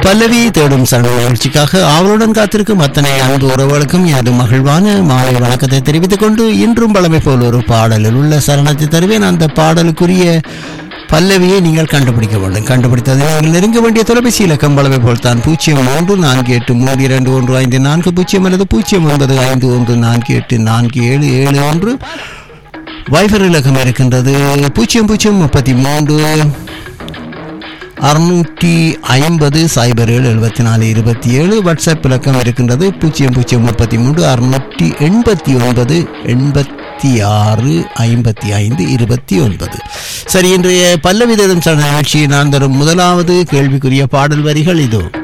பல்லவி தேடும் சரண நிகழ்ச்சிக்காக ஆவலுடன் காத்திருக்கும் அத்தனை அன்பு உறவுகளுக்கும் எனது மகிழ்வான மாலை வணக்கத்தை தெரிவித்துக் கொண்டு இன்றும் பழமை போல் ஒரு பாடலில் உள்ள சரணத்தை தருவேன் அந்த பாடலுக்குரிய பல்லவியை நீங்கள் கண்டுபிடிக்க வேண்டும் கண்டுபிடித்ததை நீங்கள் நெருங்க வேண்டிய தொலைபேசி இலக்கம் பலவை போல் தான் பூஜ்ஜியம் மூன்று நான்கு எட்டு மூன்று இரண்டு ஒன்று ஐந்து நான்கு பூஜ்ஜியம் அல்லது பூஜ்ஜியம் ஒன்பது ஐந்து ஒன்று நான்கு எட்டு நான்கு ஏழு ஏழு ஒன்று வைஃபர் இலக்கம் இருக்கின்றது பூஜ்ஜியம் பூஜ்ஜியம் முப்பத்தி மூன்று அறுநூற்றி ஐம்பது சைபர் ஏழு எழுபத்தி நாலு இருபத்தி ஏழு வாட்ஸ்அப் இலக்கம் இருக்கின்றது பூஜ்ஜியம் பூஜ்ஜியம் முப்பத்தி மூன்று அறுநூற்றி எண்பத்தி ஒன்பது எண்பத்தி ஆறு ஐம்பத்தி ஐந்து இருபத்தி ஒன்பது சரி இன்றைய பல்லவிதம் சார்ந்த நிகழ்ச்சியை நான் தரும் முதலாவது கேள்விக்குரிய பாடல் வரிகள் இதோ